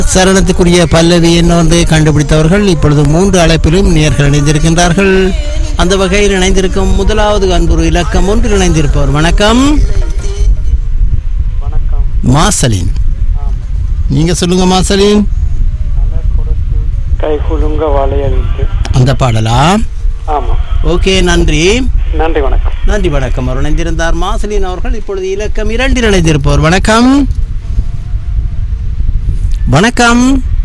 சரணத்துக்குரிய பல்லவி என்ன ஒன்று கண்டுபிடித்தவர்கள் இப்பொழுது மூன்று அழைப்பிலும் நேர்கள் இணைந்திருக்கின்றார்கள் அந்த வகையில் இணைந்திருக்கும் முதலாவது அன்புரு இலக்கம் ஒன்றில் இணைந்திருப்பவர் வணக்கம் வணக்கம் மாசலின் நீங்க சொல்லுங்க மாசலின் கை குலுங்க வளையலுக்கு அந்த பாடலா ஆமா ஓகே நன்றி நன்றி வணக்கம் நன்றி வணக்கம் அவர் இணைந்திருந்தார் மாசலின் அவர்கள் இப்பொழுது இலக்கம் இரண்டில் இணைந்திருப்பவர் வணக்கம் வணக்கம்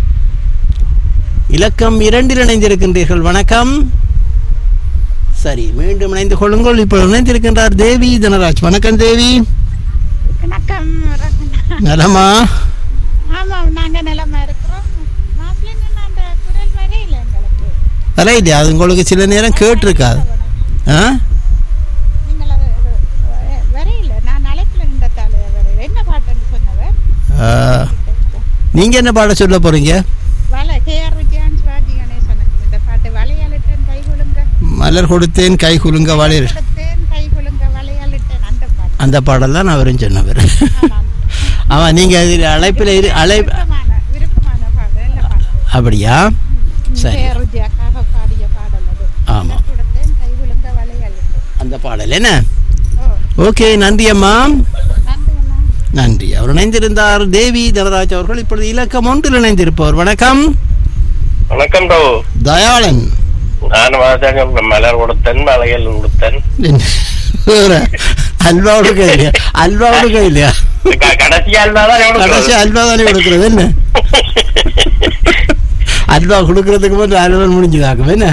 இலக்கம் இரண்டில் இணைந்திருக்கின்றீர்கள் வணக்கம் சரி மீண்டும் இணைந்து கொள்ளுங்கள் இப்பொழுது இணைந்திருக்கின்றார் தேவி தனராஜ் வணக்கம் தேவி வணக்கம் ரத்னா. நலமா ஆமாம் நாங்க நிலமா இருக்கிறோம் மாப்பிள்ளை அந்த குரல் வரையில எங்களுக்கு ரைட் அது உங்களுக்கு சில நேரம் கேட்டிருக்காது ஆ நீங்கள் அது அது வரையில நான் அழைக்கல இந்த தாளைய வரையில என்ன பாட்டுன்னு சொன்னவர் ஆ, நீங்க என்ன பாட சொல்ல போறீங்க வள கேஆர் விஜயான் சிவாஜி கணேசனுக்கு இந்த பாட்டு வளையாளிட்டேன் கை குலுங்க மலர் கொடுத்தேன் கை குலுங்க வளையல் கொடுத்தேன் கை குலுங்க வளையாளிட்டேன் அந்த பாட்டு அந்த பாடல் தான் அவரும் சொன்னவர் ஆமாம் ஆமா நீங்க இதில் அழைப்பில் இரு அழை விருப்பமான விருப்பமான பாடு நல்ல பாட்டு அப்படியா சரி கேஆர் விஜயாக்காக பாடிய பாடல் அது ஆமா கொடுத்தேன் கை குலுங்க வளையாளிட்டேன் அந்த பாடல் என்ன ஓ ஓகே நன்றி அம்மா நன்றி அண்ணா நன்றி அவர் இணைந்திருந்தார் தேவி தனராஜ் அவர்கள் இப்பொழுது இலக்கம் ஒன்றில் இணைந்திருப்பவர் வணக்கம் வணக்கம் ராவு தயாளன் நான் வாசக மலர் கொடுத்தன் மலையல் கொடுத்தன் வேற அல்வாவோட கையிலையா அல்வாவோட கையிலையா க- கடைசியால் தான் கடைசி அல்வா தானே கொடுக்குறது என்ன அல்வா கொடுக்கறதுக்கு முன் அல்வா முடிஞ்சுதாக்கும் என்ன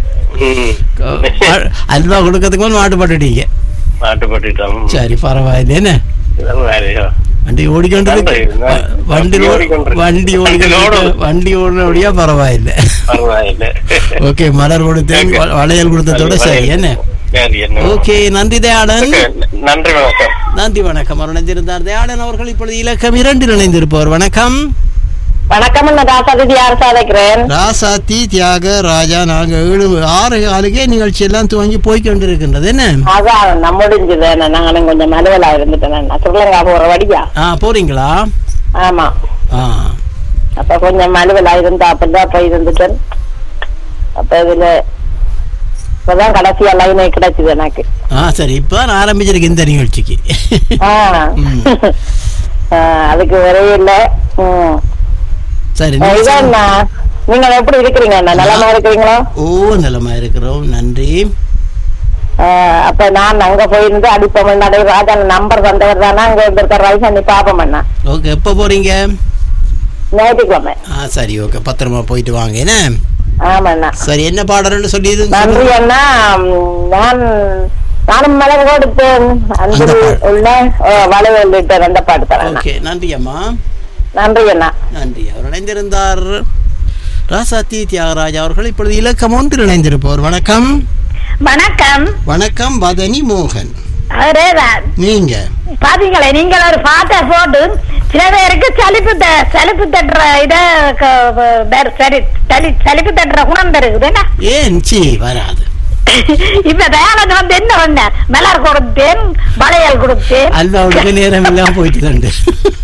அல்வா கொடுக்கறதுக்கு முன் மாட்டு போட்டுட்டீங்க மாட்டு போட்டுட்டோம் சரி பரவாயில்ல என்ன இதெல்லாம் வேலையோ வண்டி ஓடிக்கொண்டிருக்கு நன்றி. வண்டி வண்டி ஓ- ஓடிக்கொண்டிருக்கு. வண்டி ஓடிக்கொண்டிருக்கு வண்டியோடு. வண்டி ஓடுனபடியா பரவாயில்ல பரவாயில்லை ஓகே மலர் கொடுத்தேன் வ- வளையல் கொடுத்ததோட சரி என்ன சரி என்ன ஓகே நன்றி தயாளன் ஓகே, நன்றி வணக்கம் நன்றி வணக்கம் அவர் இணைந்திருந்தார் தயாளன் அவர்கள் இப்பொழுது இலக்கம் இரண்டில் இணைந்திருப்பவர் வணக்கம் வணக்கம் நான் ராசாதி யார் சாதைக்கிறேன் ராசாத்தி தியாக ராஜா நாங்க ஏழு ஆறு ஆளுக்கே நிகழ்ச்சி எல்லாம் துவங்கி போய் கொண்டிருக்கின்றது என்ன அதான் நம்ம முடிஞ்சது நாங்களும் கொஞ்சம் மலுவலா இருந்துட்டேன் நான் சுருளங்கா போற வழியா ஆ போறீங்களா ஆமா ஆ அப்ப கொஞ்சம் மலுவலா இருந்தா அப்பதான் போய் இருந்துட்டேன் அப்ப இதுல இப்பதான் கடைசியா லைனே கிடைச்சது எனக்கு ஆ சரி இப்போ நான் ஆரம்பிச்சிருக்கேன் இந்த நிகழ்ச்சிக்கு ஆ. ம். ஆ, அதுக்கு ஒரே இல்ல ம். சரி ஆ, நீங்க இதான் சொல்லுங்க. நான். நீங்க எப்படி இருக்கிறீங்க அண்ணா? நலமா இருக்கிறீங்களா ஓ நலமா இருக்கிறோம் நன்றி ஆ, அப்ப நான் அங்க போயிருந்து அடிப்போம் நடை ராஜா நம்பர் தந்தவர் தானே அங்க இருந்திருக்க ரைஸ் நீ பாப்போம் அண்ணா ஓகே எப்போ போறீங்க ஞாயிற்றுக்கிழமை ஆ சரி ஓகே பத்திரமா போயிட்டு வாங்க என்ன ஆமாண்ணா சரி என்ன பாடல்னு சொல்லி நன்றி அண்ணா ம், நான் நானும் மலர் கொடுத்தேன் அன்பு அந்த பாட்டு. உள்ள வளைவல் விட்டேன் அந்த பாட்டு தரேன் ஓகே நன்றி அம்மா நன்றி அண்ணா நன்றி அவர் இணைந்திருந்தார் ராசாத்தி தியாகராஜ் அவர்கள் இப்பொழுது இலக்கம் ஒன்றில் இணைந்திருப்பவர் வணக்கம் வணக்கம் வணக்கம் பதனி மோகன் அவரேதான் நீங்க பாத்தீங்களே நீங்கள் ஒரு பாட்டை போட்டு சில பேருக்கு சலிப்பு த- சலிப்பு தட்டுற இத க- வ- சரி சலி சலிப்பு தட்டுற குணம் இருக்குது என்ன ஏன் சி வராது இப்ப தயானந்த் வந்து என்ன பண்ண மலர் கொடுத்தேன் வளையல் கொடுத்தேன் அல்வாவுக்கு நேரம் எல்லாம் போயிட்டு தண்டு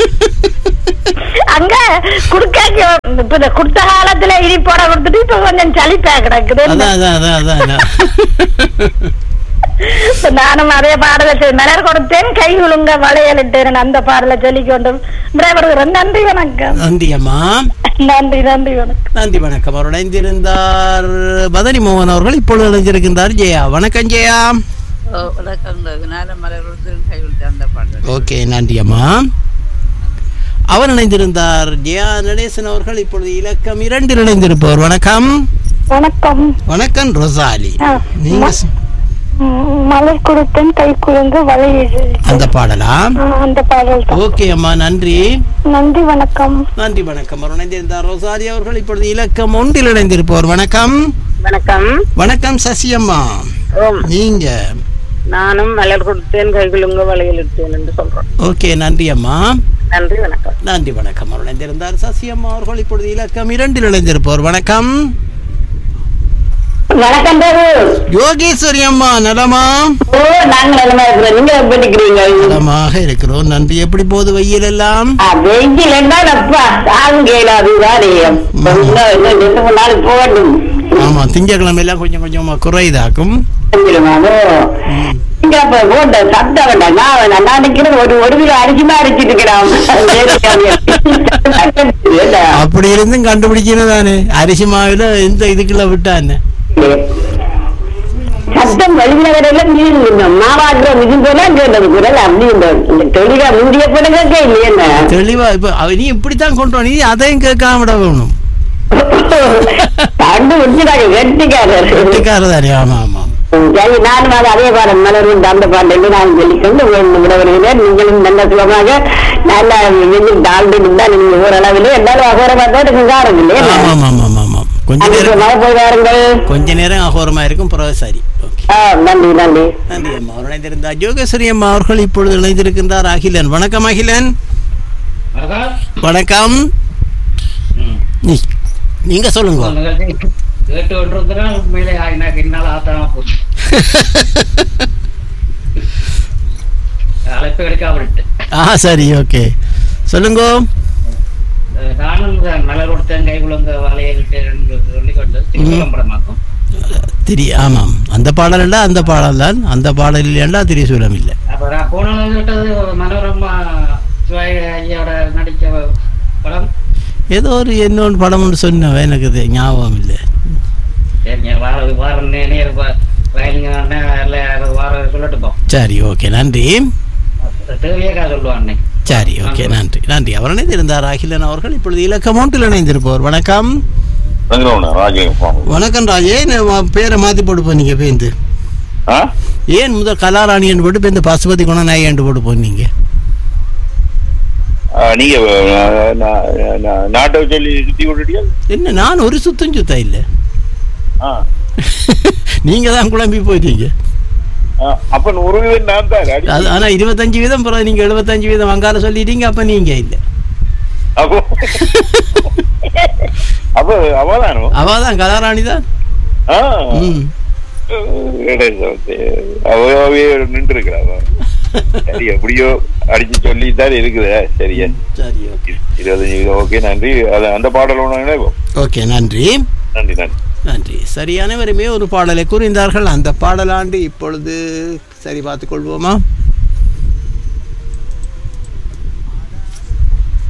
அங்க குடுக்க இப்ப இந்த குடுத்த காலத்துல இனிப்போட கொடுத்துட்டு இப்ப கொஞ்சம் சலிப்பா கிடக்குது அதான் அதான் அதான் அதான் அதான். இப்ப நானும் அதே பாடல சொல்லி மலர் கொடுத்தேன் கை உழுங்க வளையல் இட்டேன் அந்த பாடல சொல்லிக் கொண்டு விடைபெறுகிறேன் நன்றி வணக்கம் நன்றி அம்மா நன்றி நன்றி வணக்கம் நன்றி வணக்கம் அவர் இணைந்திருந்தார் பதனி மோகன் அவர்கள் இப்பொழுது இணைந்திருக்கின்றார் ஜெயா வணக்கம் ஜெயா ஓ, வணக்கம் நானும் மலர் கொடுத்து கை விட்டு அந்த பாட்டு ஓகே நன்றி அம்மா அவர் இணைந்திருந்தார் ஜெயா நடேசன் அவர்கள் இப்பொழுது இலக்கம் இரண்டில் இணைந்திருப்பவர் வணக்கம் வணக்கம் வணக்கம் ரொசாலி ஆ, நீங்க சொ- மலர் கொடுத்தேன் கை குழுங்க வளையல் அந்த பாடலா அந்த பாடல் ஓகே அம்மா நன்றி நன்றி வணக்கம் நன்றி வணக்கம் அவர் இணைந்திருந்தார் ரொசாலி அவர்கள் இப்பொழுது இலக்கம் ஒன்றில் இணைந்திருப்பவர் வணக்கம் வணக்கம் வணக்கம் சசி அம்மா ஓம் நீங்க நானும் மலர் கொடுத்தேன் கைகளுங்க வளையல் இட்டேன் என்று சொல்றேன் ஓகே நன்றி அம்மா நன்றி வணக்கம் நன்றி வணக்கம் அவர் இணைந்திருந்தார் சசி அம்மா அவர்கள் இப்பொழுது இலக்கம் இரண்டில் இணைந்திருப்பவர் வணக்கம் வணக்கம் தேவு யோகேஸ்வரி அம்மா நலமா ஓ நாங்க நல்லமா இருக்கிறோம் நீங்க எப்படி இருக்கிறீங்க நலமாக இருக்கிறோம் நன்றி எப்படி போகுது வெயில் எல்லாம் ஆ, வெயில் என்னப்பா தாங்க அதுதானே இன்னும் இன்னும் ரெண்டு மூணு நாள் போகட்டும் ஆமா திங்கட்கிழமை எல்லாம் கொஞ்சம் கொஞ்சமா குறைதாக்கும் தெரியுமாமோ இங்க அப்ப போட்ட சத்தம் வேண்டாம் நான் நான் நினைக்கிறேன் ஒரு ஒரு கிலோ அரிசிமா அரிச்சிட்டு இருக்கிறான் அப்படி இருந்தும் கண்டுபிடிக்கணும் தானே அரிசி மாவுல இந்த இதுக்குள்ள விட்டான்னு சத்தம் வலிமையில வரையில மீன் மாவாக்குற மிதின் போல கேட்டது குரல் அப்படி இந்த இந்த தெளிவா முந்திய போல கேட்க இல்லையே தெளிவா இப்ப அவ- நீ இப்படித்தான் கொண்டு வா, நீ அதையும் கேட்காம விட வேணும் கண்டு முடிச்சுட்டாங்க கெட்டிக்காரர் கெட்டிக்காரர் தானே ஆமா ஆமா சரி நானும் அது அதே பாடம் மலரும் அந்த பாட்டு நான் சொல்லிக்கொண்டு விட வருகிறேன் நீங்களும் நல்ல சுகமாக நல்ல வெயில் தாழ்ந்து தான் நீங்க ஓரளவில் எல்லாரும் அகோரமா தான் இருக்கு காரம் இல்லையா ஆமா ஆமா ஆமா ஆமா கொஞ்ச நேரம் சுகமாக போய் வாருங்கள் கொஞ்ச நேரம் அகோரமா இருக்கும் பிறகு சரி ஓகே ஆ, நன்றி நன்றி நன்றி அம்மா அவர் இணைந்திருந்தார் யோகேஸ்வரி அம்மா அவர்கள் இப்பொழுது இணைந்திருக்கின்றார் அகிலன் வணக்கம் அகிலன் வணக்கம் நீ- நீங்க சொல்லுங்க கேட்டு கொண்டிருக்கிறேன் உண்மையிலே எனக்கு என்னால் ஆத்தாம போச்சு அழைப்பு எடுக்காம விட்டு ஆ சரி ஓகே சொல்லுங்க நானும் இந்த மலர் கொடுத்த கை குழந்த வலையை விட்டு சொல்லிக்கொண்டு திருக்குளம் படமாக்கும் திரி ஆமாம் அந்த பாடல் இல்ல அந்த பாடல் தான் அந்த பாடல் இல்லையா திரிசூலம் இல்லை அப்ப நான் போன நாள் விட்டது மனோரமா சிவாய் ஐயாவோட நடிச்ச படம் ஏதோ ஒரு என்னொன்று படம் ஒன்று சொன்னவன் எனக்கு இது ஞாபகம் இல்லை சரிங்க வார வார நேர் வயலுங்க வார சொல்லட்டு போ சரி ஓகே நன்றி தேவையாக்கா சொல்லுவான் சரி ஓகே நன்றி நன்றி அவர் இணைந்திருந்தார் அகிலன் அவர்கள் இப்பொழுது இலக்கம் ஒன்றில் இணைந்திருப்பவர் வணக்கம் வணக்கம் ராஜே நான் பேரை மாற்றி போட்டு போனீங்க பேந்து ஏன் முதல் கலாராணி என்று போட்டு பேருந்து பசுபதி குணநாயகி என்று போட்டு போனீங்க நீங்க அஹ், நா- நா- நாட்டை சொல்லி சுத்தி விட்டுட்டியா என்ன நான் ஒரு சுத்தம் சுத்தம் இல்லை ஆ. நீங்க தான் குழம்பி போயிட்டீங்க ஆ, அப்ப நூறு வீதம் நான் தான் அடி. அது ஆனா இருபத்தஞ்சு வீதம் பிறகு நீங்க எழுபத்தஞ்சு வீதம் வங்காள சொல்லிட்டீங்க அப்ப நீங்க இல்லை அப்போ அப்ப அவதானோ அவதான் கலாராணி தான் ஆ. ம். அவையாவே நின்று இருக்கிறாங்க சரி எப்படியோ அடிச்சு சொல்லி தான் இருக்குது சரியா சரி ஓகே இருபத்தஞ்சு வீதம் ஓகே நன்றி அது அந்த பாடல் ஒன்று நினைப்போம் ஓகே நன்றி நன்றி நன்றி நன்றி சரி அனைவருமே ஒரு பாடலை கூறினார்கள் அந்த பாடலாண்டு இப்பொழுது சரி பார்த்துக் கொள்வோமா